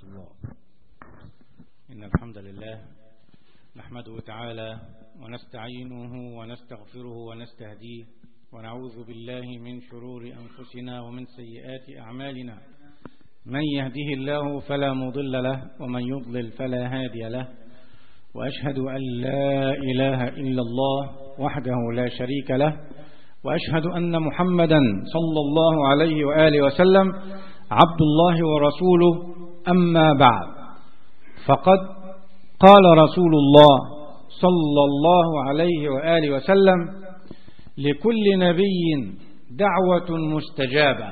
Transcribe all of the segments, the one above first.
الله إن الحمد لله نحمده تعالى ونستعينه ونستغفره ونستهديه ونعوذ بالله من شرور أنفسنا ومن سيئات أعمالنا من يهده الله فلا مضل له ومن يضلل فلا هادي له وأشهد أن لا إله إلا الله وحده لا شريك له وأشهد أن محمدا صلى الله عليه وآله وسلم عبد الله ورسوله أما بعد فقد قال رسول الله صلى الله عليه وآله وسلم لكل نبي دعوة مستجابة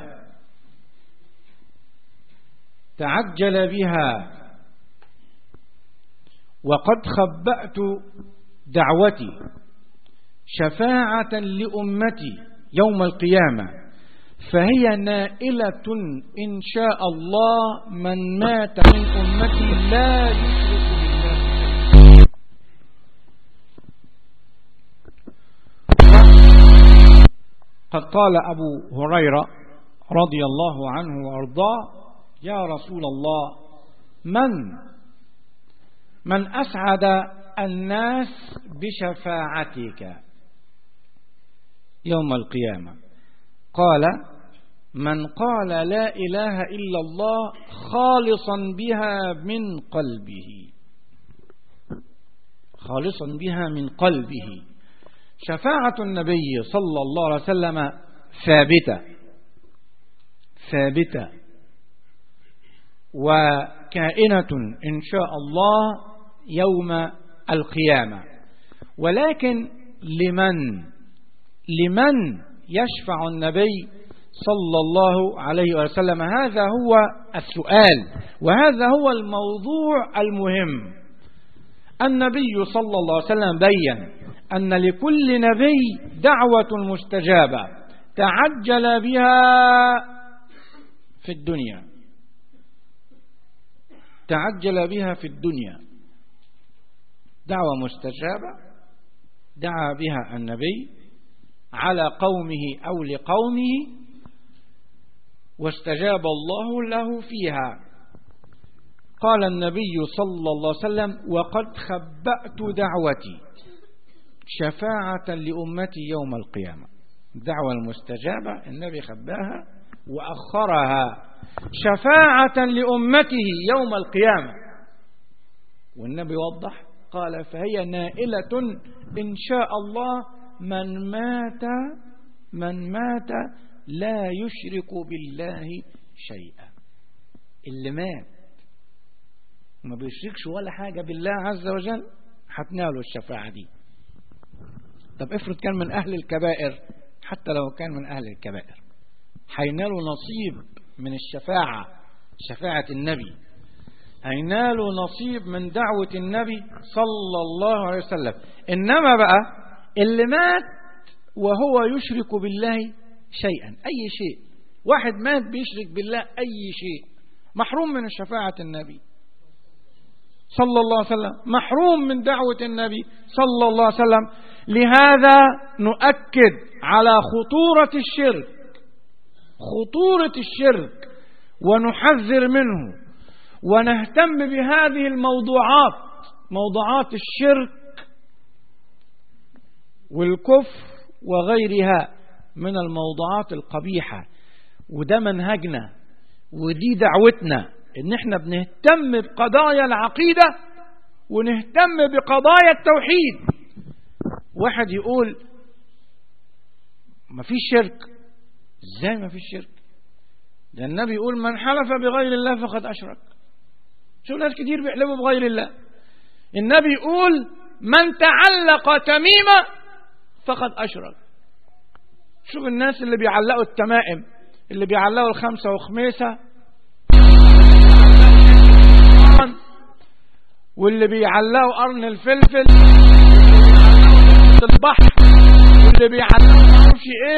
تعجل بها وقد خبأت دعوتي شفاعة لأمتي يوم القيامة فهي نائلة إن شاء الله من مات من أمتي لا يشرك بالله قد قال أبو هريرة رضي الله عنه وأرضاه يا رسول الله من من أسعد الناس بشفاعتك يوم القيامة قال من قال لا إله إلا الله خالصا بها من قلبه خالصا بها من قلبه شفاعة النبي صلى الله عليه وسلم ثابتة ثابتة وكائنة إن شاء الله يوم القيامة ولكن لمن لمن يشفع النبي صلى الله عليه وسلم هذا هو السؤال وهذا هو الموضوع المهم النبي صلى الله عليه وسلم بين أن لكل نبي دعوة مستجابة تعجل بها في الدنيا تعجل بها في الدنيا دعوة مستجابة دعا بها النبي على قومه أو لقومه واستجاب الله له فيها قال النبي صلى الله عليه وسلم وقد خبأت دعوتي شفاعة لأمتي يوم القيامة الدعوة المستجابة النبي خباها وأخرها شفاعة لأمته يوم القيامة والنبي وضح قال فهي نائلة إن شاء الله من مات من مات لا يشرك بالله شيئا اللي مات ما بيشركش ولا حاجة بالله عز وجل هتناله الشفاعة دي طب افرض كان من أهل الكبائر حتى لو كان من أهل الكبائر هيناله نصيب من الشفاعة شفاعة النبي هيناله نصيب من دعوة النبي صلى الله عليه وسلم إنما بقى اللي مات وهو يشرك بالله شيئا أي شيء واحد مات بيشرك بالله أي شيء محروم من شفاعة النبي صلى الله عليه وسلم محروم من دعوة النبي صلى الله عليه وسلم لهذا نؤكد على خطورة الشرك خطورة الشرك ونحذر منه ونهتم بهذه الموضوعات موضوعات الشرك والكفر وغيرها من الموضوعات القبيحة وده منهجنا ودي دعوتنا ان احنا بنهتم بقضايا العقيدة ونهتم بقضايا التوحيد واحد يقول ما فيش شرك ازاي ما فيش شرك ده النبي يقول من حلف بغير الله فقد اشرك شوف ناس كتير بيحلفوا بغير الله النبي يقول من تعلق تميمة فقد أشرك شوف الناس اللي بيعلقوا التمائم اللي بيعلقوا الخمسة وخميسة واللي بيعلقوا قرن الفلفل البحر واللي بيعلقوا معرفش ايه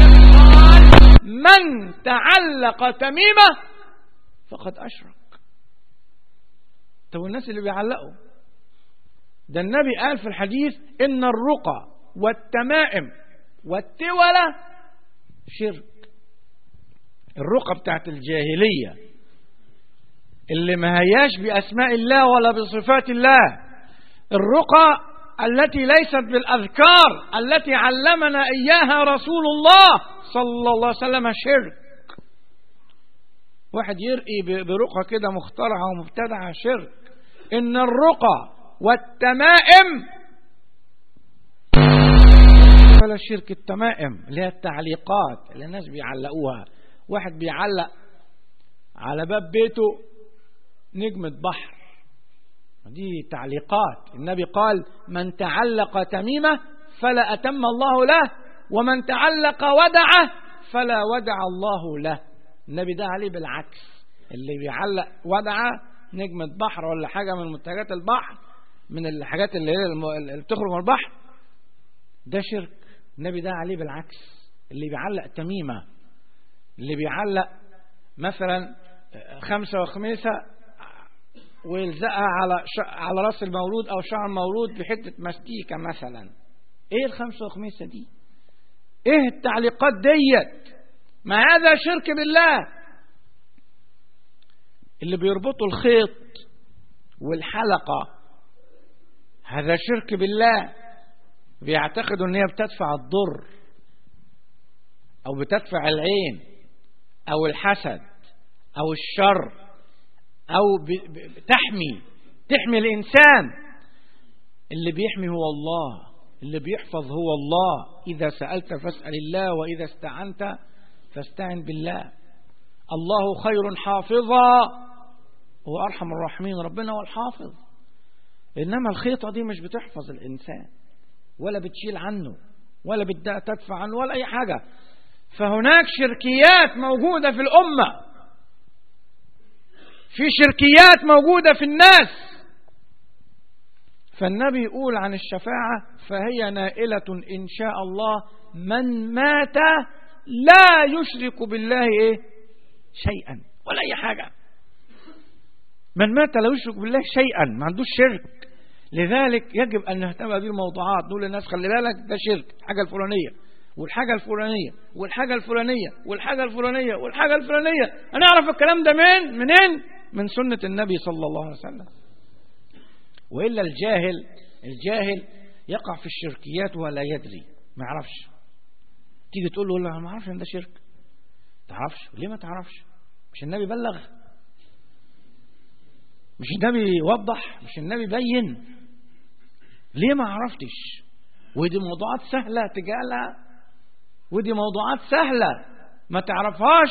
من تعلق تميمة فقد أشرك طب الناس اللي بيعلقوا ده النبي قال في الحديث إن الرقى والتمائم والتولة شرك الرقى بتاعت الجاهلية اللي ما هياش بأسماء الله ولا بصفات الله الرقى التي ليست بالأذكار التي علمنا إياها رسول الله صلى الله عليه وسلم شرك واحد يرقي برقى كده مخترعة ومبتدعة شرك إن الرقى والتمائم ولا شرك التمائم اللي هي التعليقات اللي الناس بيعلقوها واحد بيعلق على باب بيته نجمة بحر دي تعليقات النبي قال من تعلق تميمة فلا أتم الله له ومن تعلق ودعه فلا ودع الله له النبي ده عليه بالعكس اللي بيعلق ودعه نجمة بحر ولا حاجة من منتجات البحر من الحاجات اللي هي اللي بتخرج من البحر ده شرك النبي ده عليه بالعكس اللي بيعلق تميمة اللي بيعلق مثلا خمسة وخميسة ويلزقها على على راس المولود او شعر المولود بحته مستيكه مثلا ايه الخمسه وخميسه دي ايه التعليقات ديت ما هذا شرك بالله اللي بيربطوا الخيط والحلقه هذا شرك بالله بيعتقدوا ان هي بتدفع الضر او بتدفع العين او الحسد او الشر أو تحمي تحمي الإنسان اللي بيحمي هو الله اللي بيحفظ هو الله إذا سألت فاسأل الله وإذا استعنت فاستعن بالله الله خير حافظا هو أرحم الراحمين ربنا هو الحافظ إنما الخيطة دي مش بتحفظ الإنسان ولا بتشيل عنه ولا بتدفع عنه ولا أي حاجة فهناك شركيات موجودة في الأمة في شركيات موجودة في الناس فالنبي يقول عن الشفاعة فهي نائلة إن شاء الله من مات لا يشرك بالله إيه شيئا ولا أي حاجة من مات لا يشرك بالله شيئا ما عندوش شرك لذلك يجب أن نهتم بهذه الموضوعات نقول للناس خلي بالك ده شرك الحاجة الفلانية والحاجة الفلانية والحاجة الفلانية والحاجة الفلانية والحاجة الفلانية أنا أعرف الكلام ده من منين من سنة النبي صلى الله عليه وسلم وإلا الجاهل الجاهل يقع في الشركيات ولا يدري ما يعرفش تيجي تقول له لا ما اعرفش ان ده شرك تعرفش ليه ما تعرفش مش النبي بلغ مش النبي وضح مش النبي بين ليه ما عرفتش ودي موضوعات سهلة تجالها ودي موضوعات سهلة ما تعرفهاش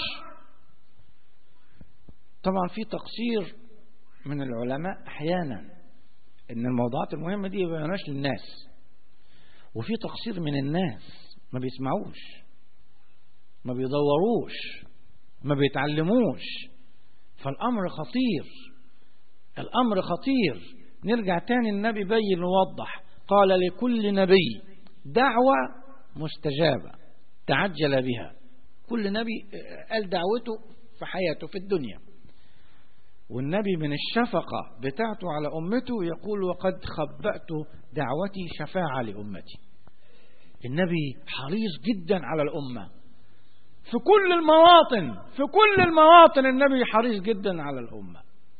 طبعا في تقصير من العلماء احيانا ان الموضوعات المهمه دي ما بيبينوهاش للناس وفي تقصير من الناس ما بيسمعوش ما بيدوروش ما بيتعلموش فالامر خطير الامر خطير نرجع تاني النبي بين ووضح قال لكل نبي دعوة مستجابة تعجل بها كل نبي قال دعوته في حياته في الدنيا والنبي من الشفقة بتاعته على أمته يقول وقد خبأت دعوتي شفاعة لأمتي النبي حريص جدا على الأمة في كل المواطن في كل المواطن النبي حريص جدا على الأمة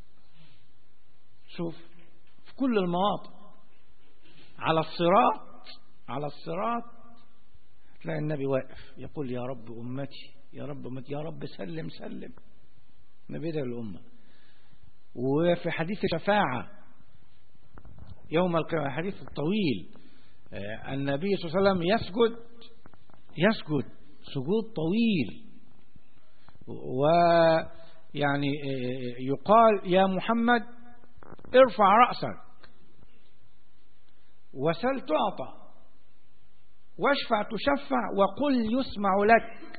شوف في كل المواطن على الصراط على الصراط تلاقي النبي واقف يقول يا رب أمتي يا رب أمتي يا رب سلم سلم النبي ده الأمة وفي حديث الشفاعة يوم القيامة الحديث الطويل النبي صلى الله عليه وسلم يسجد يسجد سجود طويل ويعني يقال يا محمد ارفع رأسك وسل تعطى واشفع تشفع وقل يسمع لك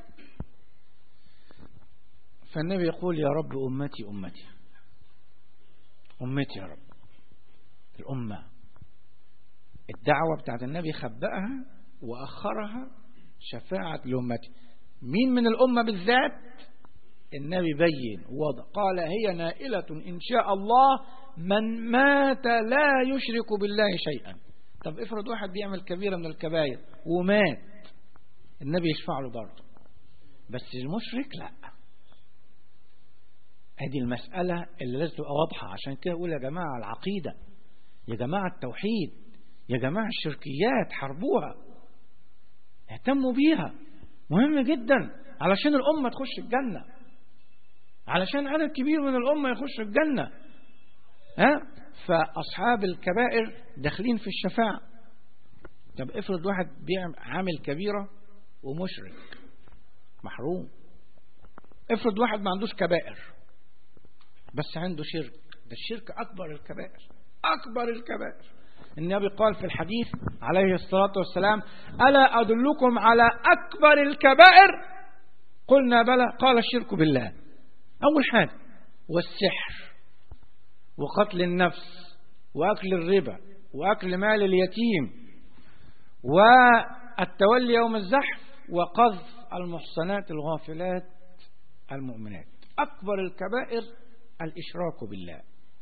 فالنبي يقول يا رب أمتي أمتي أمتي يا رب الأمة الدعوة بتاعت النبي خبأها وأخرها شفاعة لأمتي مين من الأمة بالذات النبي بين وقال هي نائلة إن شاء الله من مات لا يشرك بالله شيئا طب افرض واحد بيعمل كبيرة من الكبائر ومات النبي يشفع له برضه بس المشرك لا هذه المسألة اللي لازم تبقى واضحة عشان كده أقول يا جماعة العقيدة يا جماعة التوحيد يا جماعة الشركيات حاربوها اهتموا بيها مهم جدا علشان الأمة تخش الجنة علشان عدد كبير من الأمة يخش الجنة ها فأصحاب الكبائر داخلين في الشفاعة طب افرض واحد بيعمل عامل كبيرة ومشرك محروم افرض واحد ما عندوش كبائر بس عنده شرك ده الشرك أكبر الكبائر أكبر الكبائر النبي قال في الحديث عليه الصلاة والسلام ألا أدلكم على أكبر الكبائر قلنا بلى قال الشرك بالله أول حاجة والسحر وقتل النفس وأكل الربا وأكل مال اليتيم والتولي يوم الزحف وقذف المحصنات الغافلات المؤمنات أكبر الكبائر الإشراك بالله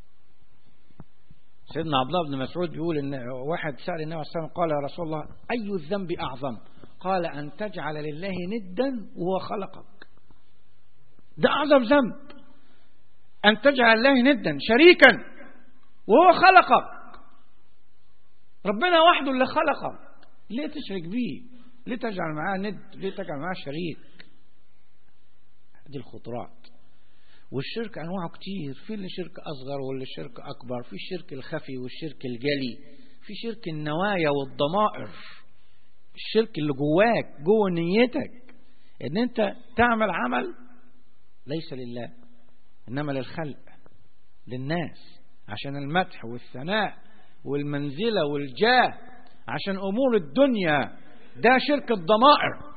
سيدنا عبد الله بن مسعود بيقول ان واحد سأل النبي عليه الصلاة قال يا رسول الله أي الذنب أعظم قال أن تجعل لله ندا وهو خلقك ده أعظم ذنب أن تجعل الله ندا شريكا وهو خلقك ربنا وحده اللي خلقك ليه تشرك بيه ليه تجعل معاه ند ليه تجعل معاه شريك دي الخطرات والشرك أنواعه كتير في اللي شرك أصغر واللي شرك أكبر في الشرك الخفي والشرك الجلي في شرك النوايا والضمائر الشرك اللي جواك جوه نيتك ان انت تعمل عمل ليس لله انما للخلق للناس عشان المدح والثناء والمنزلة والجاه عشان امور الدنيا ده شرك الضمائر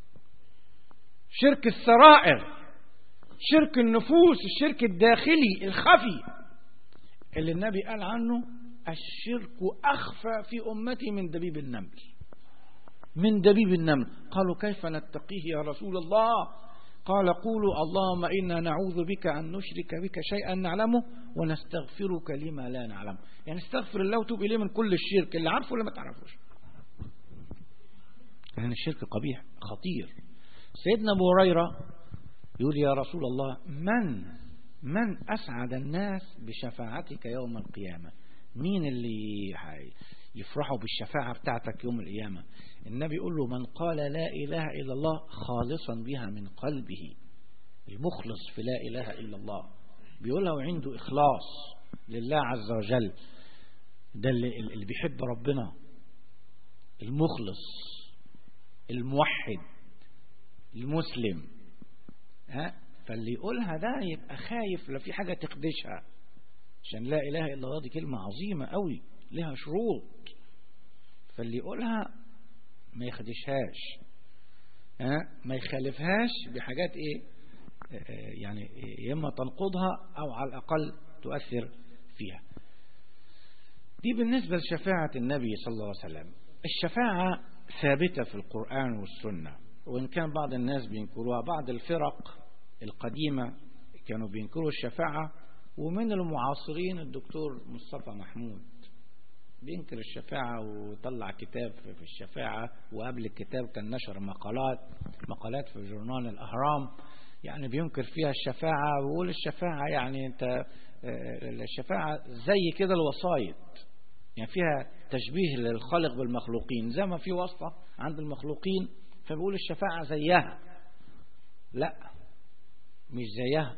شرك السرائر شرك النفوس الشرك الداخلي الخفي اللي النبي قال عنه الشرك أخفى في أمتي من دبيب النمل من دبيب النمل قالوا كيف نتقيه يا رسول الله قال قولوا اللهم إنا نعوذ بك أن نشرك بك شيئا نعلمه ونستغفرك لما لا نعلمه يعني استغفر الله وتوب إليه من كل الشرك اللي عارفه ولا ما تعرفوش لأن يعني الشرك قبيح خطير سيدنا أبو هريرة يقول يا رسول الله من من أسعد الناس بشفاعتك يوم القيامة مين اللي يفرحوا بالشفاعة بتاعتك يوم القيامة النبي يقول له من قال لا إله إلا الله خالصا بها من قلبه المخلص في لا إله إلا الله بيقولها وعنده إخلاص لله عز وجل ده اللي, اللي بيحب ربنا المخلص الموحد المسلم ها فاللي يقولها ده يبقى خايف لو في حاجة تخدشها عشان لا إله إلا الله دي كلمة عظيمة قوي لها شروط فاللي يقولها ما يخدشهاش ها ما يخالفهاش بحاجات ايه يعني يا اما تنقضها او على الاقل تؤثر فيها دي بالنسبة لشفاعة النبي صلى الله عليه وسلم الشفاعة ثابتة في القرآن والسنة وإن كان بعض الناس بينكروها بعض الفرق القديمة كانوا بينكروا الشفاعة ومن المعاصرين الدكتور مصطفى محمود بينكر الشفاعة وطلع كتاب في الشفاعة وقبل الكتاب كان نشر مقالات مقالات في جورنال الأهرام يعني بينكر فيها الشفاعة ويقول الشفاعة يعني انت الشفاعة زي كده الوسايط يعني فيها تشبيه للخالق بالمخلوقين زي ما في واسطة عند المخلوقين فبيقول الشفاعة زيها لا مش زيها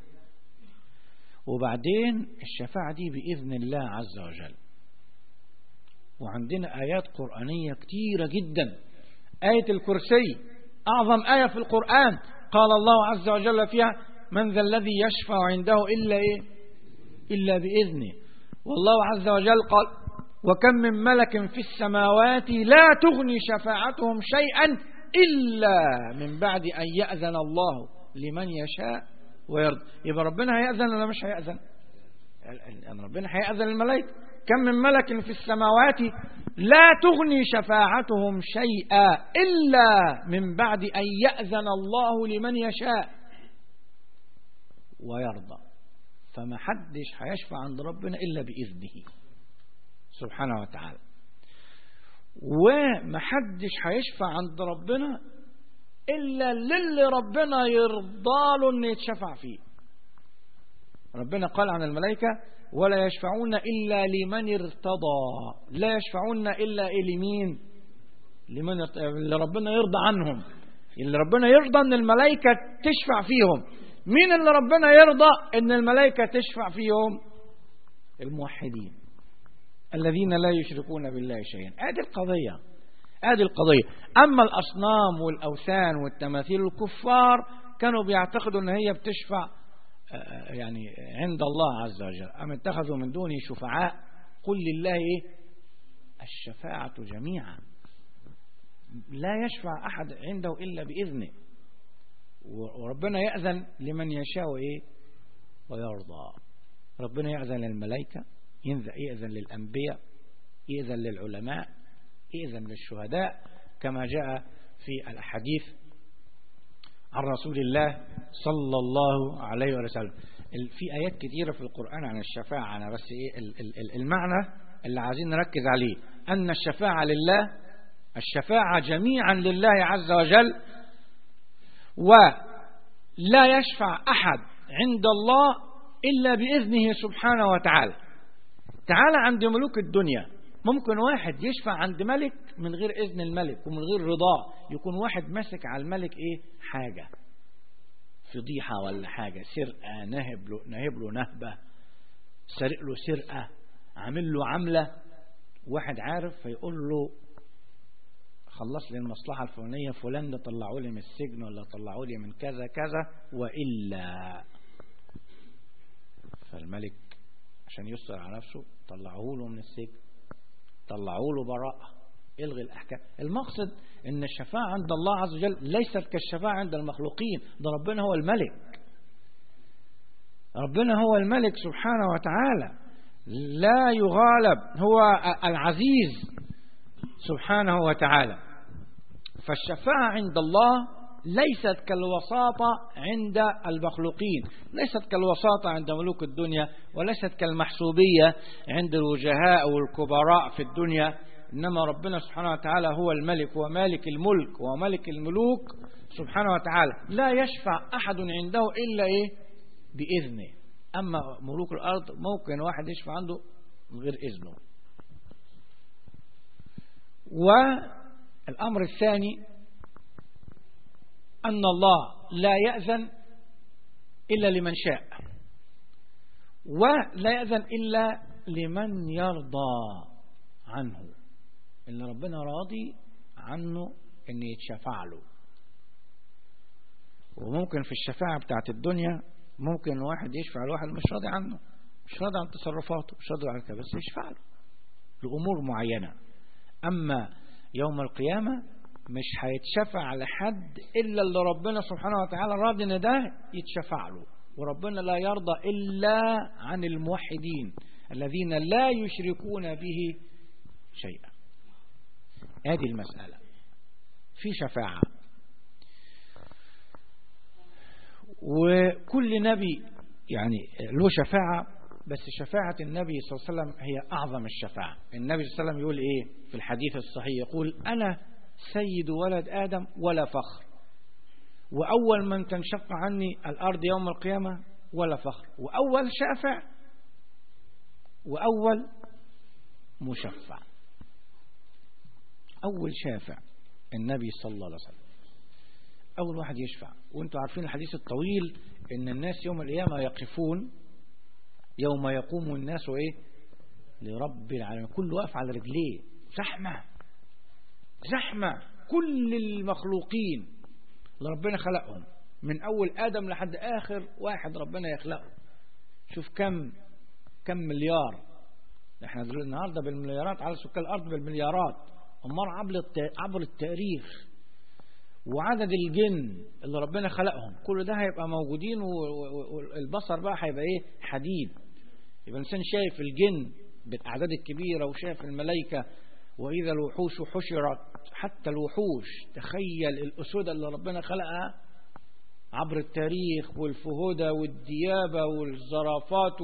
وبعدين الشفاعة دي بإذن الله عز وجل وعندنا آيات قرآنية كتيرة جدا آية الكرسي أعظم آية في القرآن قال الله عز وجل فيها من ذا الذي يشفع عنده إلا إيه إلا بإذنه والله عز وجل قال وكم من ملك في السماوات لا تغني شفاعتهم شيئا إلا من بعد أن يأذن الله لمن يشاء ويرضى يبقى ربنا هيأذن ولا مش هيأذن يعني ربنا هيأذن الملائكة كم من ملك في السماوات لا تغني شفاعتهم شيئا إلا من بعد أن يأذن الله لمن يشاء ويرضى فما حدش هيشفع عند ربنا إلا بإذنه سبحانه وتعالى وما حدش هيشفع عند ربنا إلا للي ربنا يرضى له إنه يتشفع فيه ربنا قال عن الملائكة ولا يشفعون إلا لمن ارتضى لا يشفعون إلا إيه لمين لمن ارت- اللي ربنا يرضى عنهم اللي ربنا يرضى ان الملائكة تشفع فيهم مين اللي ربنا يرضى ان الملائكة تشفع فيهم الموحدين الذين لا يشركون بالله شيئا ادي القضية ادي القضية اما الاصنام والاوثان والتماثيل الكفار كانوا بيعتقدوا ان هي بتشفع آه، يعني عند الله عز وجل أم اتخذوا من دونه شفعاء قل لله إيه؟ الشفاعة جميعا لا يشفع أحد عنده إلا بإذنه وربنا يأذن لمن يشاء إيه؟ ويرضى ربنا يأذن للملائكة ينذ- يأذن للأنبياء يأذن للعلماء يأذن للشهداء كما جاء في الأحاديث عن رسول الله صلى الله عليه وسلم ال- في آيات كثيرة في القرآن عن الشفاعة أنا بس إيه ال- ال- ال- المعنى اللي عايزين نركز عليه أن الشفاعة لله الشفاعة جميعا لله عز وجل ولا يشفع أحد عند الله إلا بإذنه سبحانه وتعالى تعالى عند ملوك الدنيا ممكن واحد يشفع عند ملك من غير إذن الملك ومن غير رضاه يكون واحد ماسك على الملك إيه حاجة فضيحة ولا حاجة سرقة نهب له, نهب له نهبة سرق له سرقة عامل له عملة واحد عارف فيقول له خلص لي المصلحة الفلانية فلان ده طلعوا لي من السجن ولا طلعوا لي من كذا كذا وإلا فالملك عشان يستر على نفسه طلعوه له من السجن طلعوا له براءة الغي الأحكام المقصد ان الشفاعة عند الله عز وجل ليست كالشفاعة عند المخلوقين ده ربنا هو الملك ربنا هو الملك سبحانه وتعالى لا يغالب هو العزيز سبحانه وتعالى فالشفاعة عند الله ليست كالوساطة عند المخلوقين ليست كالوساطة عند ملوك الدنيا وليست كالمحسوبية عند الوجهاء والكبراء في الدنيا إنما ربنا سبحانه وتعالى هو الملك هو مالك الملك وملك الملوك سبحانه وتعالى لا يشفع أحد عنده إلا إيه بإذنه أما ملوك الأرض ممكن واحد يشفع عنده من غير إذنه والأمر الثاني أن الله لا يأذن إلا لمن شاء ولا يأذن إلا لمن يرضى عنه اللي ربنا راضي عنه أن يتشفع له وممكن في الشفاعة بتاعت الدنيا ممكن واحد يشفع لواحد مش راضي عنه مش راضي عن تصرفاته مش راضي عن كده بس يشفع له لأمور معينة أما يوم القيامة مش هيتشفع لحد إلا اللي ربنا سبحانه وتعالى راضي إن ده يتشفع له وربنا لا يرضى إلا عن الموحدين الذين لا يشركون به شيئا هذه المسألة في شفاعة وكل نبي يعني له شفاعة بس شفاعة النبي صلى الله عليه وسلم هي أعظم الشفاعة النبي صلى الله عليه وسلم يقول إيه في الحديث الصحيح يقول أنا سيد ولد آدم ولا فخر وأول من تنشق عني الأرض يوم القيامة ولا فخر وأول شافع وأول مشفع أول شافع النبي صلى الله عليه وسلم أول واحد يشفع وانتم عارفين الحديث الطويل إن الناس يوم القيامة يقفون يوم يقوم الناس إيه لرب العالمين كل واقف على رجليه زحمة زحمة كل المخلوقين اللي ربنا خلقهم من أول آدم لحد آخر واحد ربنا يخلقه شوف كم كم مليار احنا النهارده بالمليارات على سكان الأرض بالمليارات أمار عبر عبر التاريخ وعدد الجن اللي ربنا خلقهم كل ده هيبقى موجودين والبصر بقى هيبقى ايه حديد يبقى الانسان شايف الجن بالاعداد الكبيره وشايف الملائكه واذا الوحوش حشرت حتى الوحوش تخيل الاسود اللي ربنا خلقها عبر التاريخ والفهودة والديابة والزرافات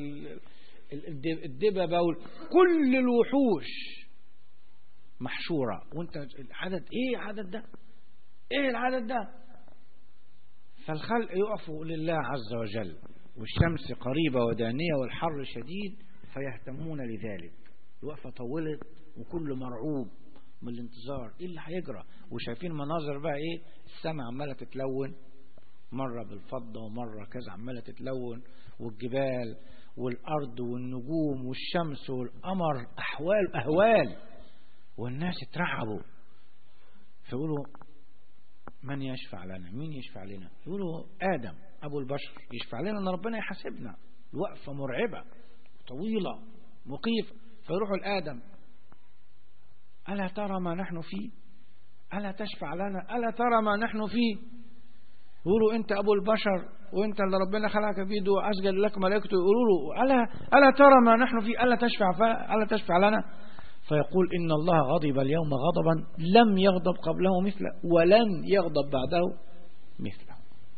والدببة كل الوحوش محشورة وانت العدد ايه العدد ده ايه العدد ده فالخلق يقفوا لله عز وجل والشمس قريبة ودانية والحر شديد فيهتمون لذلك الوقفة طولت وكل مرعوب من الانتظار ايه اللي هيجرى وشايفين مناظر بقى ايه السماء عمالة تتلون مرة بالفضة ومرة كذا عمالة تتلون والجبال والأرض والنجوم والشمس والقمر أحوال أهوال والناس اترعبوا فيقولوا من يشفع لنا مين يشفع لنا يقولوا آدم أبو البشر يشفع لنا أن ربنا يحاسبنا الوقفة مرعبة طويلة مخيفة فيروحوا لآدم ألا ترى ما نحن فيه ألا تشفع لنا ألا ترى ما نحن فيه يقولوا أنت أبو البشر وأنت اللي ربنا خلقك بيده وأسجد لك ملائكته يقولوا له ألا, ألا ترى ما نحن فيه ألا تشفع ألا تشفع لنا فيقول إن الله غضب اليوم غضبا لم يغضب قبله مثله ولن يغضب بعده مثله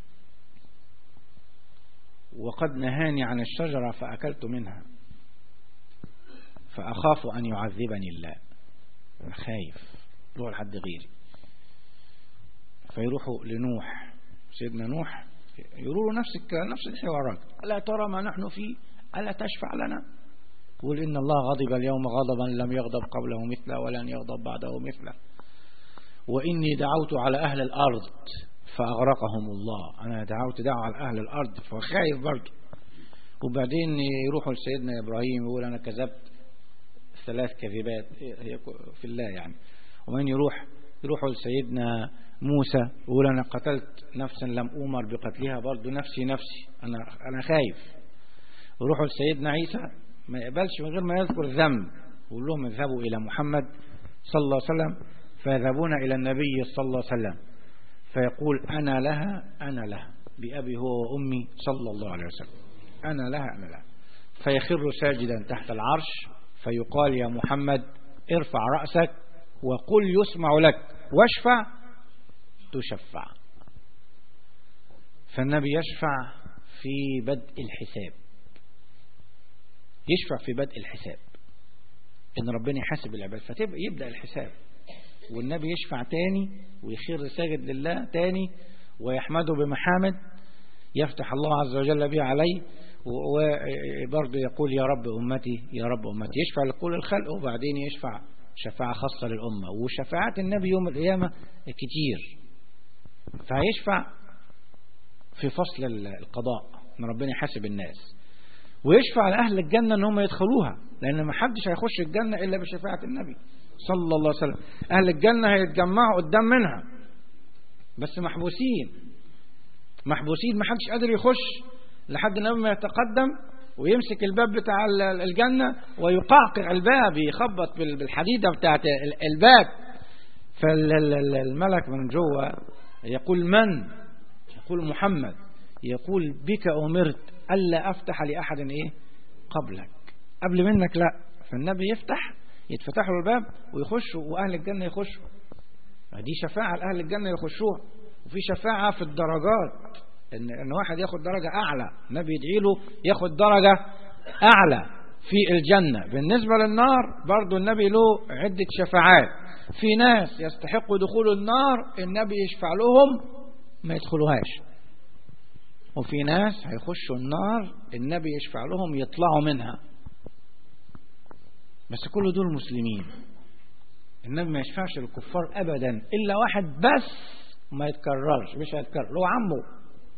وقد نهاني عن الشجرة فأكلت منها فأخاف أن يعذبني الله أنا خايف روح لحد غيري فيروحوا لنوح سيدنا نوح يقولوا له نفس الكلام نفس الحوارات ألا ترى ما نحن فيه ألا تشفع لنا يقول إن الله غضب اليوم غضبا لم يغضب قبله مثله ولن يغضب بعده مثله وإني دعوت على أهل الأرض فأغرقهم الله أنا دعوت دعوة على أهل الأرض فخايف برضه وبعدين يروحوا لسيدنا إبراهيم يقول أنا كذبت ثلاث كذبات هي في الله يعني ومن يروح يروحوا لسيدنا موسى يقول أنا قتلت نفسا لم أمر بقتلها برضه نفسي نفسي أنا أنا خايف يروحوا لسيدنا عيسى ما يقبلش من غير ما يذكر ذنب يقول لهم اذهبوا إلى محمد صلى الله عليه وسلم فيذهبون إلى النبي صلى الله عليه وسلم فيقول أنا لها أنا لها بأبي هو وأمي صلى الله عليه وسلم أنا لها أنا لها فيخر ساجدا تحت العرش فيقال يا محمد ارفع رأسك وقل يسمع لك واشفع تشفع فالنبي يشفع في بدء الحساب يشفع في بدء الحساب ان ربنا يحاسب العباد فتبقى يبدأ الحساب والنبي يشفع تاني ويخير ساجد لله تاني ويحمده بمحامد يفتح الله عز وجل به عليه وبرضه يقول يا رب أمتي يا رب أمتي يشفع لكل الخلق وبعدين يشفع شفاعة خاصة للأمة وشفاعات النبي يوم القيامة كتير فيشفع في فصل القضاء ان ربنا يحاسب الناس ويشفع لأهل الجنة ان هم يدخلوها لأن ما حدش هيخش الجنة إلا بشفاعة النبي صلى الله عليه وسلم أهل الجنة هيتجمعوا قدام منها بس محبوسين محبوسين ما حدش قادر يخش لحد ما يتقدم ويمسك الباب بتاع الجنة ويقعقع الباب يخبط بالحديدة بتاعت الباب فالملك من جوه يقول من يقول محمد يقول بك أمرت ألا أفتح لأحد إيه قبلك قبل منك لا فالنبي يفتح يتفتح له الباب ويخشوا وأهل الجنة يخشوا دي شفاعة لأهل الجنة يخشوها وفي شفاعة في الدرجات إن, إن واحد ياخد درجة أعلى النبي يدعي له ياخد درجة أعلى في الجنة بالنسبة للنار برضو النبي له عدة شفاعات في ناس يستحقوا دخول النار النبي يشفع لهم ما يدخلوهاش وفي ناس هيخشوا النار النبي يشفع لهم يطلعوا منها بس كل دول مسلمين النبي ما يشفعش للكفار ابدا الا واحد بس ما يتكررش مش هيتكرر هو عمه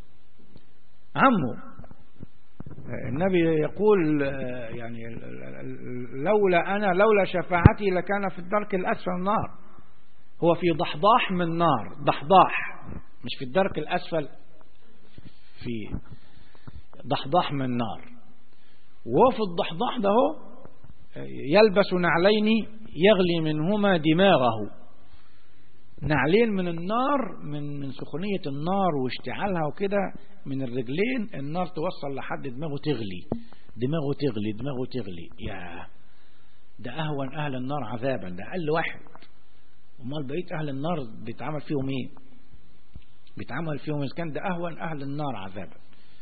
عمه النبي يقول يعني لولا انا لولا شفاعتي لكان في الدرك الاسفل النار هو في ضحضاح من نار ضحضاح مش في الدرك الاسفل في ضحضاح من نار وهو في الضحضاح ده هو يلبس نعلين يغلي منهما دماغه نعلين من النار من من سخونية النار واشتعالها وكده من الرجلين النار توصل لحد دماغه تغلي دماغه تغلي دماغه تغلي يا ده أهون أهل النار عذابا ده أقل واحد امال بقية أهل النار بيتعمل فيهم إيه بيتعمل فيهم إذا كان ده أهون أهل النار عذابا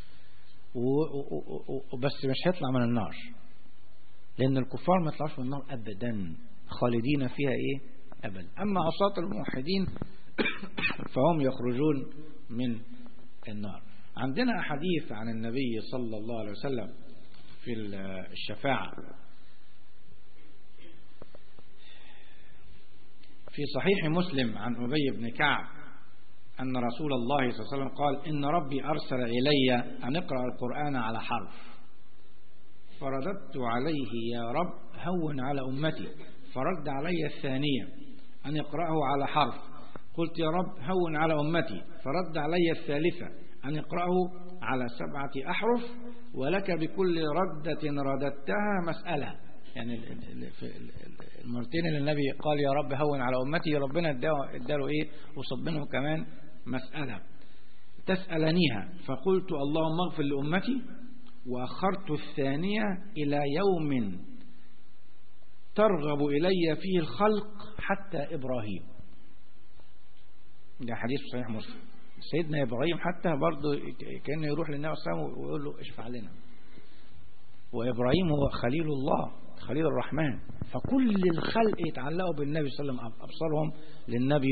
وبس مش هيطلع من النار لأن الكفار ما يطلعوش من النار أبدا خالدين فيها إيه أبدا أما عصاة الموحدين فهم يخرجون من النار عندنا أحاديث عن النبي صلى الله عليه وسلم في الشفاعة في صحيح مسلم عن أبي بن كعب أن رسول الله صلى الله عليه وسلم قال إن ربي أرسل إلي أن اقرأ القرآن على حرف فرددت عليه يا رب هون على أمتي فرد علي الثانية أن اقرأه على حرف قلت يا رب هون على أمتي فرد علي الثالثة أن اقرأه على سبعة أحرف ولك بكل ردة رددتها مسألة يعني المرتين اللي النبي قال يا رب هون على أمتي ربنا اداله إيه وصب منه كمان مسألة تسألنيها فقلت اللهم اغفر لأمتي وأخرت الثانية إلى يوم ترغب إلي فيه الخلق حتى إبراهيم ده حديث صحيح مسلم سيدنا إبراهيم حتى برضه كان يروح للنبي صلى الله عليه وسلم ويقول له اشفع لنا وإبراهيم هو خليل الله خليل الرحمن فكل الخلق يتعلقوا بالنبي صلى الله عليه وسلم أبصرهم للنبي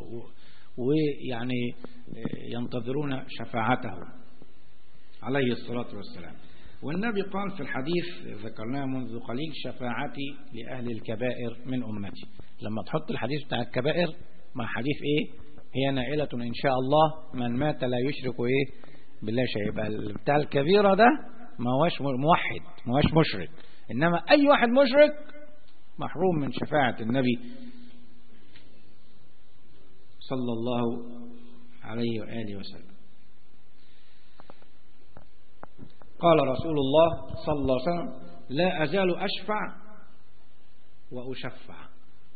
ويعني ينتظرون شفاعته عليه الصلاة والسلام والنبي قال في الحديث ذكرناه منذ قليل شفاعتي لأهل الكبائر من أمتي لما تحط الحديث بتاع الكبائر مع حديث إيه هي نائلة إن شاء الله من مات لا يشرك إيه بالله شيء يبقى بتاع الكبيرة ده ما هوش موحد ما هوش مشرك إنما أي واحد مشرك محروم من شفاعة النبي صلى الله عليه وآله وسلم قال رسول الله صلى الله عليه وسلم لا أزال أشفع وأشفع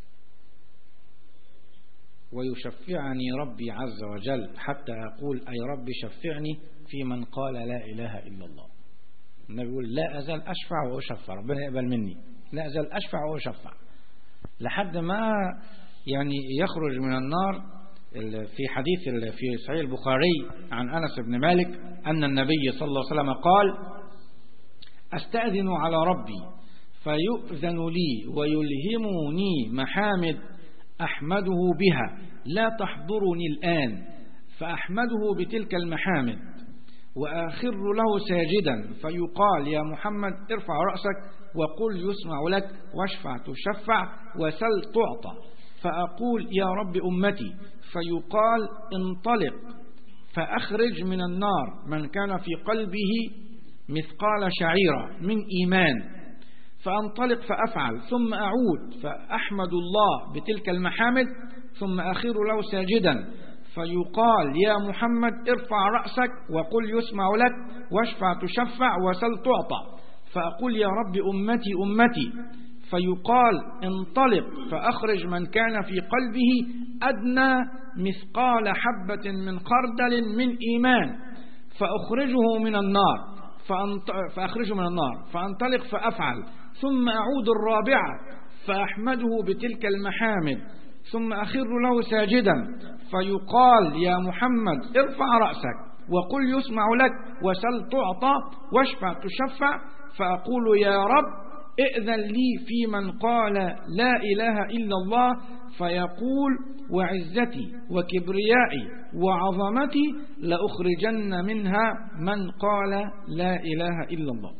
ويشفعني ربي عز وجل حتى أقول أي رب شفعني في من قال لا إله إلا الله النبي يقول لا أزال أشفع وأشفع ربنا يقبل مني لا أزال أشفع وأشفع لحد ما يعني يخرج من النار في حديث في صحيح البخاري عن أنس بن مالك أن النبي صلى الله عليه وسلم قال أستأذن على ربي فيؤذن لي ويلهمني محامد أحمده بها لا تحضرني الآن فأحمده بتلك المحامد وآخر له ساجدا فيقال يا محمد ارفع رأسك وقل يسمع لك واشفع تشفع وسل تعطى فأقول يا رب أمتي فيقال انطلق فأخرج من النار من كان في قلبه مثقال شعيرة من إيمان فأنطلق فأفعل ثم أعود فأحمد الله بتلك المحامد ثم أخير له ساجدا فيقال يا محمد ارفع رأسك وقل يسمع لك واشفع تشفع وسل تعطى فأقول يا رب أمتي أمتي فيقال انطلق فأخرج من كان في قلبه أدنى مثقال حبة من خردل من إيمان فأخرجه من النار فأخرجه من النار فأنطلق فأفعل ثم أعود الرابعة فأحمده بتلك المحامد ثم أخر له ساجدا فيقال يا محمد ارفع رأسك وقل يسمع لك وسل تعطى واشفع تشفع فأقول يا رب ائذن لي في من قال لا إله إلا الله فيقول وعزتي وكبريائي وعظمتي لأخرجن منها من قال لا إله إلا الله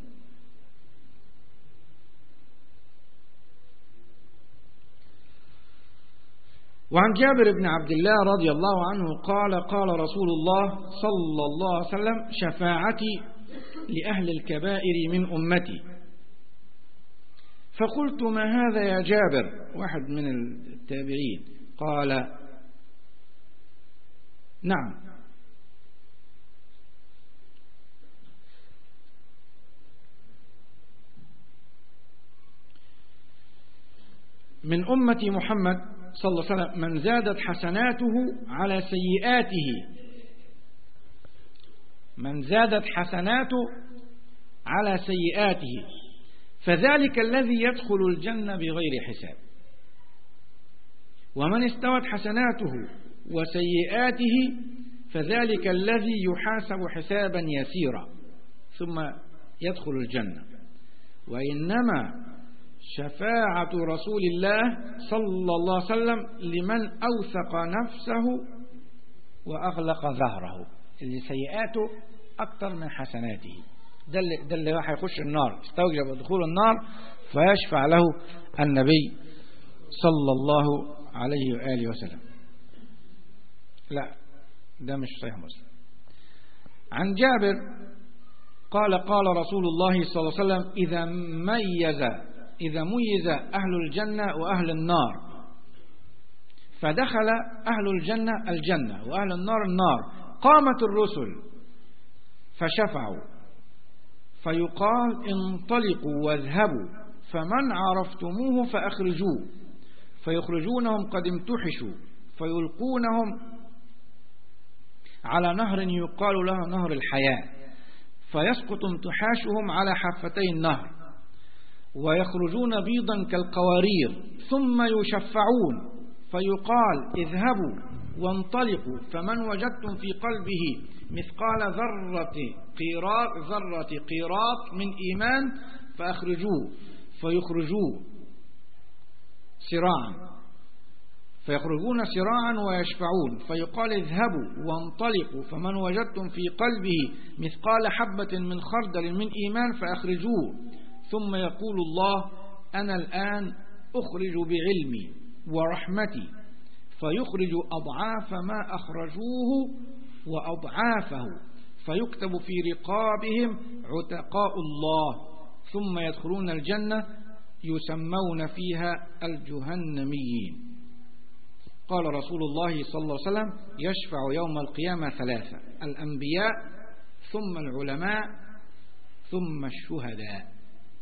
وعن جابر بن عبد الله رضي الله عنه قال قال رسول الله صلى الله عليه وسلم شفاعتي لأهل الكبائر من أمتي فقلت ما هذا يا جابر واحد من التابعين قال نعم من أمة محمد صلى الله عليه وسلم من زادت حسناته على سيئاته من زادت حسناته على سيئاته فذلك الذي يدخل الجنة بغير حساب ومن استوت حسناته وسيئاته فذلك الذي يحاسب حسابا يسيرا ثم يدخل الجنة وإنما شفاعة رسول الله صلى الله عليه وسلم لمن أوثق نفسه وأغلق ظهره اللي سيئاته أكثر من حسناته ده اللي, ده اللي راح يخش النار استوجب دخول النار فيشفع له النبي صلى الله عليه وآله وسلم لا ده مش صحيح مسلم عن جابر قال قال رسول الله صلى الله عليه وسلم إذا ميز إذا ميز أهل الجنة وأهل النار فدخل أهل الجنة الجنة وأهل النار النار قامت الرسل فشفعوا فيقال انطلقوا واذهبوا فمن عرفتموه فأخرجوه فيخرجونهم قد امتحشوا فيلقونهم على نهر يقال له نهر الحياة فيسقط امتحاشهم على حفتي النهر ويخرجون بيضا كالقوارير ثم يشفعون فيقال اذهبوا وانطلقوا فمن وجدتم في قلبه مثقال ذرة قيراط ذرة قيراط من إيمان فأخرجوه فيخرجوه سراعا فيخرجون سراعا ويشفعون فيقال اذهبوا وانطلقوا فمن وجدتم في قلبه مثقال حبة من خردل من إيمان فأخرجوه ثم يقول الله أنا الآن أخرج بعلمي ورحمتي فيخرج أضعاف ما أخرجوه وأضعافه فيكتب في رقابهم عتقاء الله ثم يدخلون الجنة يسمون فيها الجهنميين قال رسول الله صلى الله عليه وسلم يشفع يوم القيامة ثلاثة الأنبياء ثم العلماء ثم الشهداء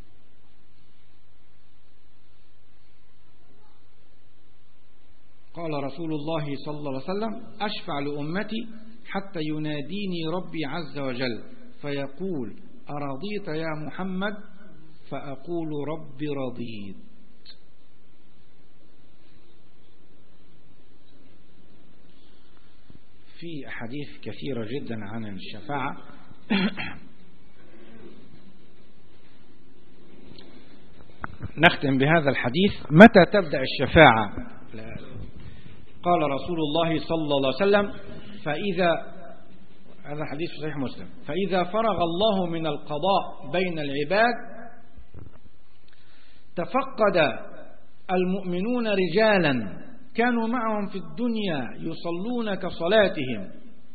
قال رسول الله صلى الله عليه وسلم أشفع لأمتي حتى يناديني ربي عز وجل فيقول أرضيت يا محمد فأقول ربي رضيت في أحاديث كثيرة جدا عن الشفاعة نختم بهذا الحديث متى تبدأ الشفاعة قال رسول الله صلى الله عليه وسلم فإذا هذا حديث صحيح مسلم فإذا فرغ الله من القضاء بين العباد تفقد المؤمنون رجالا كانوا معهم في الدنيا يصلون كصلاتهم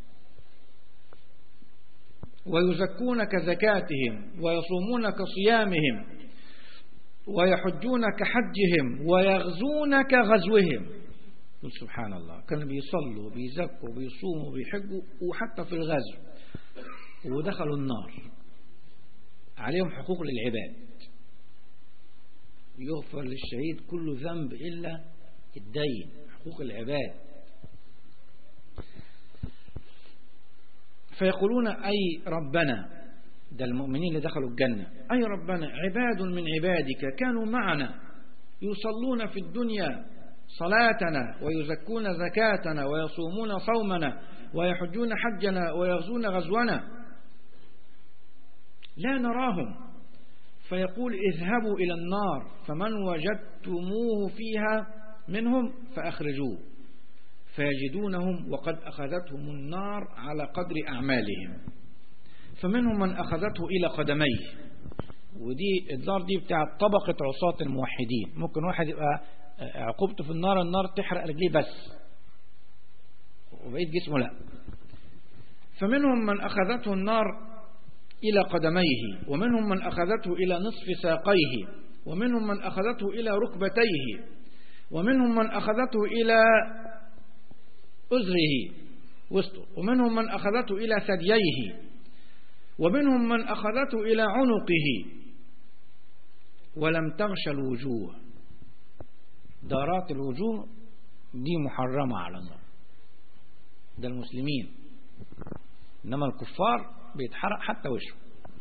ويزكون كزكاتهم ويصومون كصيامهم ويحجون كحجهم ويغزون كغزوهم قل سبحان الله كانوا بيصلوا بيزكوا بيصوموا بيحجوا وحتى في الغزو ودخلوا النار عليهم حقوق للعباد يغفر للشهيد كل ذنب إلا الدين حقوق العباد فيقولون أي ربنا ده المؤمنين اللي دخلوا الجنة أي ربنا عباد من عبادك كانوا معنا يصلون في الدنيا صلاتنا ويزكون زكاتنا ويصومون صومنا ويحجون حجنا ويغزون غزونا لا نراهم فيقول اذهبوا إلى النار فمن وجدتموه فيها منهم فأخرجوه فيجدونهم وقد أخذتهم النار على قدر أعمالهم فمنهم من أخذته إلى قدميه ودي النار دي بتاع طبقة عصاة الموحدين ممكن واحد يبقى عقوبته في النار النار تحرق رجليه بس وبقيت جسمه لا فمنهم من أخذته النار إلى قدميه ومنهم من أخذته إلى نصف ساقيه ومنهم من أخذته إلى ركبتيه ومنهم من أخذته إلى أزره وسطه ومنهم من أخذته إلى ثدييه ومنهم من أخذته إلى عنقه ولم تغش الوجوه دارات الوجوه دي محرمة على النار ده المسلمين إنما الكفار بيتحرق حتى وشه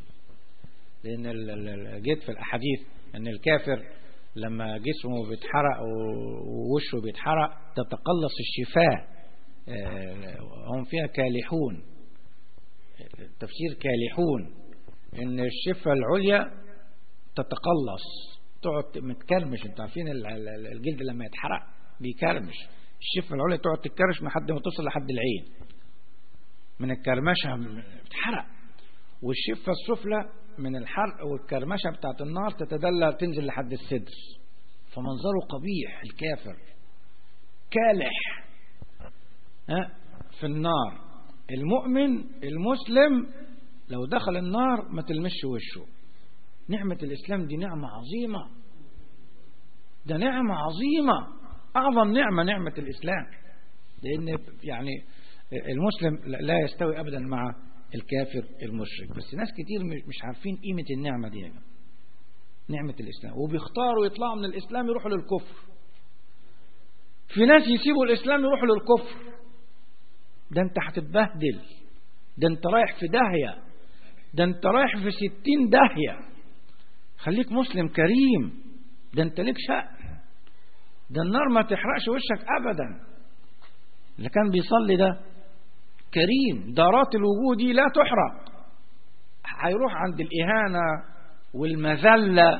لأن جيت في الأحاديث أن الكافر لما جسمه بيتحرق ووشه بيتحرق تتقلص الشفاه هم فيها كالحون التفسير كالحون ان الشفة العليا تتقلص تقعد متكرمش انتوا عارفين الجلد لما يتحرق بيكرمش الشفة العليا تقعد تتكرش لحد ما توصل لحد العين من الكرمشة بتحرق والشفة السفلى من الحرق والكرمشة بتاعت النار تتدلى تنزل لحد الصدر فمنظره قبيح الكافر كالح ها في النار المؤمن المسلم لو دخل النار ما تلمش وشه نعمة الإسلام دي نعمة عظيمة ده نعمة عظيمة أعظم نعمة نعمة الإسلام لأن يعني المسلم لا يستوي أبدا مع الكافر المشرك بس ناس كتير مش عارفين قيمة النعمة دي يعني. نعمة الإسلام وبيختاروا يطلعوا من الإسلام يروحوا للكفر في ناس يسيبوا الإسلام يروحوا للكفر ده انت هتتبهدل ده انت رايح في داهية ده انت رايح في ستين داهية خليك مسلم كريم ده انت ليك شأن ده النار ما تحرقش وشك أبدا اللي كان بيصلي ده كريم دارات الوجود دي لا تحرق هيروح عند الإهانة والمذلة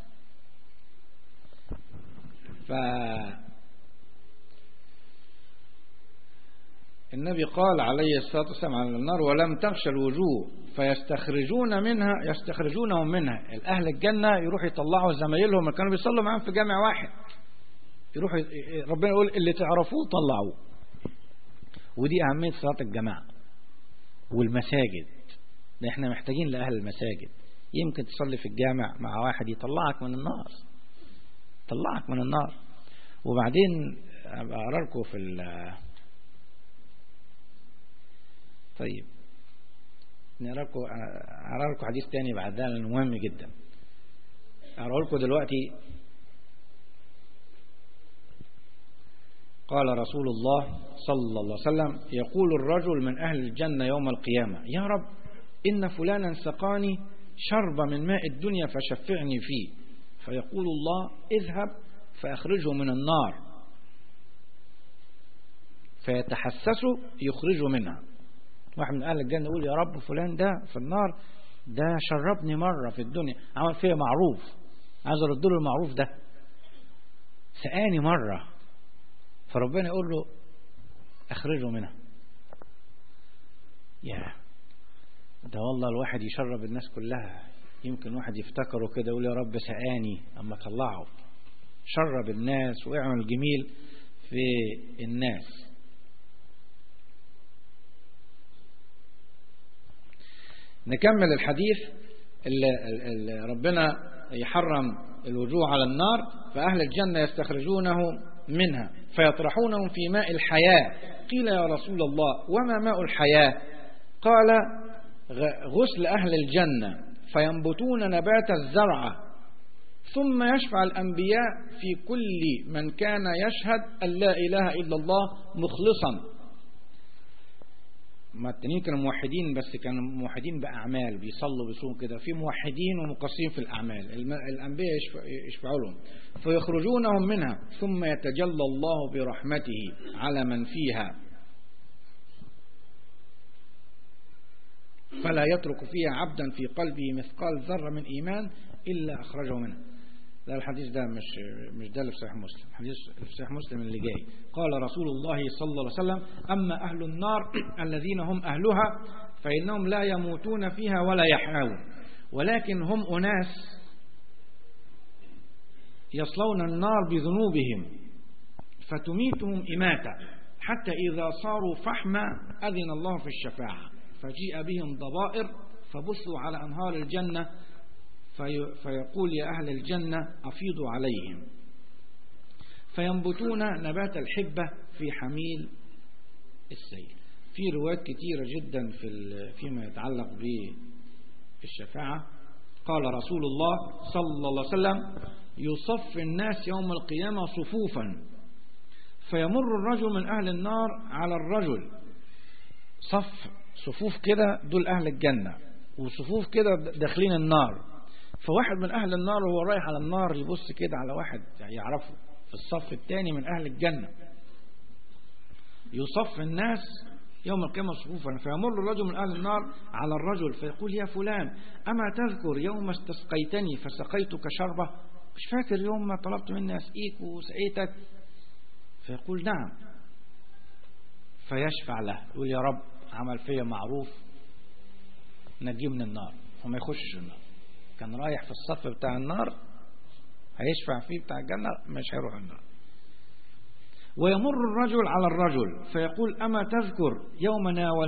ف النبي قال عليه الصلاة والسلام على النار ولم تغش الوجوه فيستخرجون منها يستخرجونهم منها الأهل الجنة يروحوا يطلعوا زمايلهم اللي كانوا بيصلوا معاهم في جامع واحد يروحوا ربنا يقول اللي تعرفوه طلعوه ودي أهمية صلاة الجماعة والمساجد ده احنا محتاجين لأهل المساجد يمكن تصلي في الجامع مع واحد يطلعك من النار طلعك من النار وبعدين أقرأ لكم في طيب نقرا لكم اقرا لكم حديث تاني بعد ده لانه مهم جدا اقرا لكم دلوقتي قال رسول الله صلى الله عليه وسلم يقول الرجل من أهل الجنة يوم القيامة يا رب إن فلانا سقاني شرب من ماء الدنيا فشفعني فيه فيقول الله اذهب فأخرجه من النار فيتحسسه يخرجه منها واحد من أهل الجنة يقول يا رب فلان ده في النار ده شربني مرة في الدنيا عمل فيها معروف عايز أرد له المعروف ده سقاني مرة فربنا يقول له اخرجه منها يا ده والله الواحد يشرب الناس كلها يمكن واحد يفتكره كده يقول يا رب سقاني اما طلعه شرب الناس واعمل جميل في الناس نكمل الحديث اللي, اللي ربنا يحرم الوجوه على النار فأهل الجنة يستخرجونه منها فيطرحونهم في ماء الحياة قيل يا رسول الله وما ماء الحياة قال غسل أهل الجنة فينبتون نبات الزرع ثم يشفع الأنبياء في كل من كان يشهد أن لا إله إلا الله مخلصا ما التانيين كانوا موحدين بس كانوا موحدين بأعمال بيصلوا بيصوموا كده في موحدين ومقصرين في الأعمال الأنبياء يشفعوا لهم فيخرجونهم منها ثم يتجلى الله برحمته على من فيها فلا يترك فيها عبدا في قلبه مثقال ذرة من إيمان إلا أخرجه منها لا الحديث ده مش مش ده اللي في صحيح مسلم الحديث في صحيح مسلم اللي جاي قال رسول الله صلى الله عليه وسلم أما أهل النار الذين هم أهلها فإنهم لا يموتون فيها ولا يحيون ولكن هم أناس يصلون النار بذنوبهم فتميتهم إماتة حتى إذا صاروا فحما أذن الله في الشفاعة فجيء بهم ضبائر فبصوا على أنهار الجنة في فيقول يا أهل الجنة أفيضوا عليهم فينبتون نبات الحبة في حميل السيل في روايات كثيرة جدا في فيما يتعلق بالشفاعة قال رسول الله صلى الله عليه وسلم يصف الناس يوم القيامة صفوفا فيمر الرجل من أهل النار على الرجل صف صفوف كده دول أهل الجنة وصفوف كده داخلين النار فواحد من أهل النار وهو رايح على النار يبص كده على واحد يعرفه في الصف الثاني من أهل الجنة يصف الناس يوم القيامة صفوفا فيمر الرجل من أهل النار على الرجل فيقول يا فلان أما تذكر يوم استسقيتني فسقيتك شربة مش فاكر يوم ما طلبت مني أسقيك وسقيتك فيقول نعم فيشفع له يقول يا رب عمل فيا معروف نجيه من النار وما يخشش النار كان رايح في الصف بتاع النار هيشفع فيه بتاع الجنة مش هيروح النار ويمر الرجل على الرجل فيقول أما تذكر يوم ناول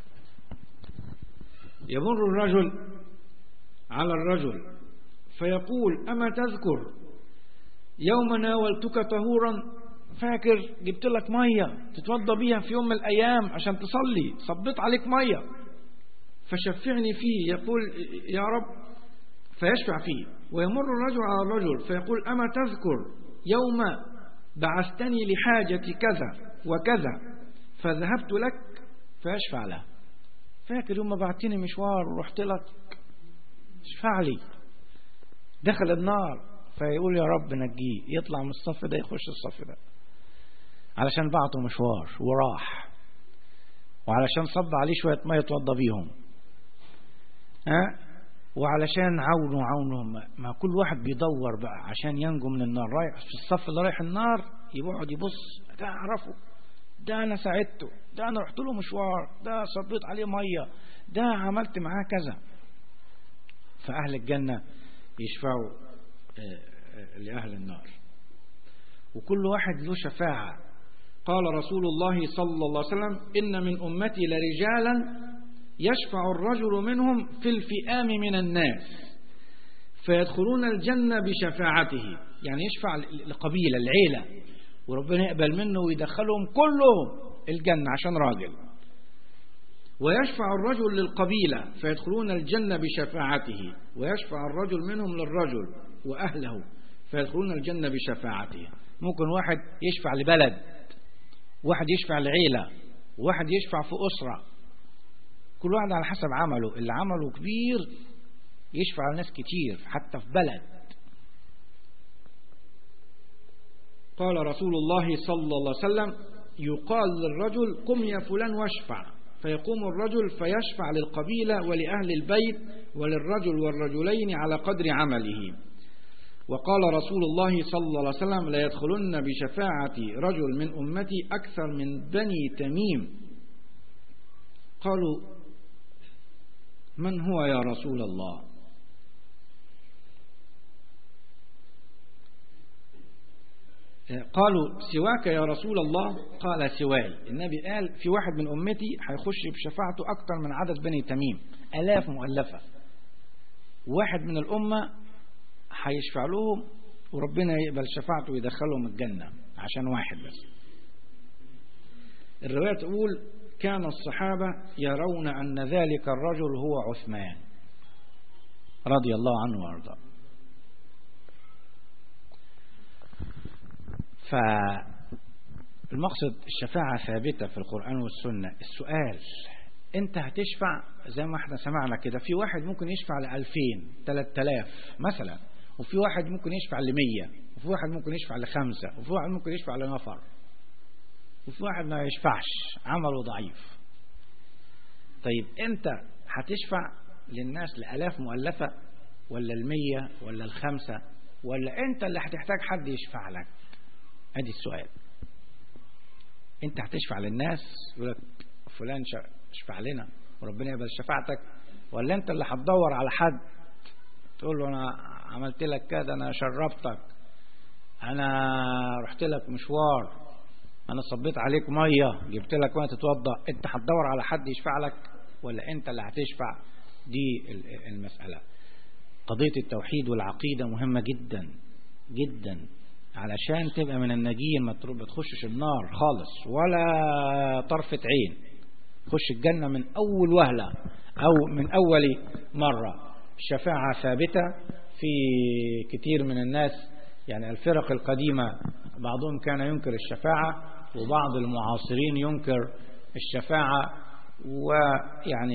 يمر الرجل على الرجل فيقول أما تذكر يوم ناولتك طهورا فاكر جبت لك مية تتوضى بيها في يوم من الأيام عشان تصلي صبيت عليك مية فشفعني فيه يقول يا رب فيشفع فيه ويمر الرجل على الرجل فيقول أما تذكر يوم بعثتني لحاجة كذا وكذا فذهبت لك فيشفع له فاكر يوم ما بعتني مشوار ورحت لك اشفع لي دخل النار فيقول يا رب نجيه يطلع من الصف ده يخش الصف ده علشان بعته مشوار وراح وعلشان صب عليه شوية مية يتوضى بيهم ها وعلشان عونه عونه ما كل واحد بيدور بقى عشان ينجو من النار رايح في الصف اللي رايح النار يقعد يبص ده اعرفه ده انا ساعدته ده انا رحت له مشوار ده صبيت عليه ميه ده عملت معاه كذا فاهل الجنه يشفعوا لاهل النار وكل واحد له شفاعه قال رسول الله صلى الله عليه وسلم ان من امتي لرجالا يشفع الرجل منهم في الفئام من الناس فيدخلون الجنة بشفاعته يعني يشفع القبيلة العيلة وربنا يقبل منه ويدخلهم كلهم الجنة عشان راجل ويشفع الرجل للقبيلة فيدخلون الجنة بشفاعته ويشفع الرجل منهم للرجل وأهله فيدخلون الجنة بشفاعته ممكن واحد يشفع لبلد واحد يشفع لعيلة واحد يشفع في أسرة كل واحد على حسب عمله اللي عمله كبير يشفع على ناس كتير حتى في بلد قال رسول الله صلى الله عليه وسلم يقال للرجل قم يا فلان واشفع فيقوم الرجل فيشفع للقبيلة ولأهل البيت وللرجل والرجلين على قدر عمله وقال رسول الله صلى الله عليه وسلم لا يدخلن بشفاعة رجل من أمتي أكثر من بني تميم قالوا من هو يا رسول الله قالوا سواك يا رسول الله قال سواي النبي قال في واحد من أمتي هيخش بشفاعته أكتر من عدد بني تميم ألاف مؤلفة واحد من الأمة هيشفع لهم وربنا يقبل شفاعته ويدخلهم الجنة عشان واحد بس الرواية تقول كان الصحابة يرون أن ذلك الرجل هو عثمان رضي الله عنه وارضاه فالمقصد الشفاعة ثابتة في القرآن والسنة السؤال انت هتشفع زي ما احنا سمعنا كده في واحد ممكن يشفع لألفين تلات تلاف مثلا وفي واحد ممكن يشفع لمية وفي واحد ممكن يشفع لخمسة وفي واحد ممكن يشفع لنفر وفي واحد ما يشفعش عمله ضعيف طيب انت هتشفع للناس لألاف مؤلفة ولا المية ولا الخمسة ولا انت اللي هتحتاج حد يشفع لك ادي السؤال انت هتشفع للناس يقول لك فلان اشفع لنا وربنا يقبل شفاعتك ولا انت اللي هتدور على حد تقول له انا عملت لك كذا انا شربتك انا رحت لك مشوار انا صبيت عليك ميه جبت لك ميه تتوضا انت هتدور على حد يشفع لك ولا انت اللي هتشفع دي المساله قضيه التوحيد والعقيده مهمه جدا جدا علشان تبقى من الناجين ما تخشش النار خالص ولا طرفة عين خش الجنة من أول وهلة أو من أول مرة الشفاعة ثابتة في كتير من الناس يعني الفرق القديمة بعضهم كان ينكر الشفاعة وبعض المعاصرين ينكر الشفاعة ويعني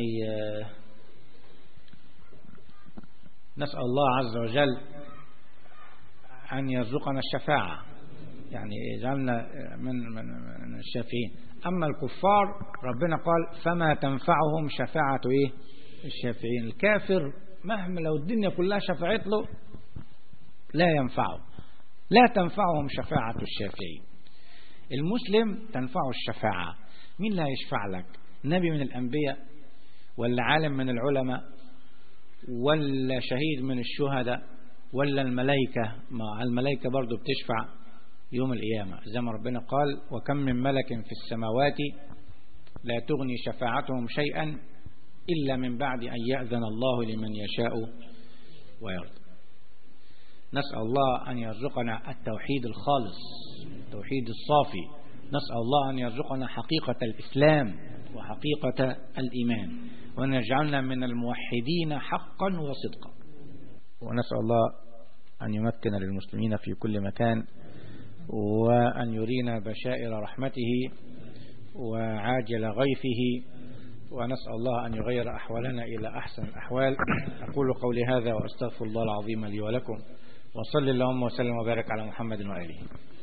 نسأل الله عز وجل أن يرزقنا الشفاعة يعني يجعلنا من, من, من الشافعين أما الكفار ربنا قال فما تنفعهم شفاعة إيه الشافعين الكافر مهما لو الدنيا كلها شفعت له لا ينفعه لا تنفعهم شفاعة الشافعين المسلم تنفعه الشفاعة مين لا يشفع لك نبي من الأنبياء ولا عالم من العلماء ولا شهيد من الشهداء ولا الملائكة مع الملائكة برضو بتشفع يوم القيامة زي ما ربنا قال وكم من ملك في السماوات لا تغني شفاعتهم شيئا إلا من بعد أن يأذن الله لمن يشاء ويرضى نسأل الله أن يرزقنا التوحيد الخالص التوحيد الصافي نسأل الله أن يرزقنا حقيقة الإسلام وحقيقة الإيمان وأن يجعلنا من الموحدين حقا وصدقا ونسأل الله أن يمكن للمسلمين في كل مكان وأن يرينا بشائر رحمته وعاجل غيثه ونسأل الله أن يغير أحوالنا إلى أحسن الأحوال أقول قولي هذا وأستغفر الله العظيم لي ولكم وصل اللهم وسلم وبارك على محمد وآله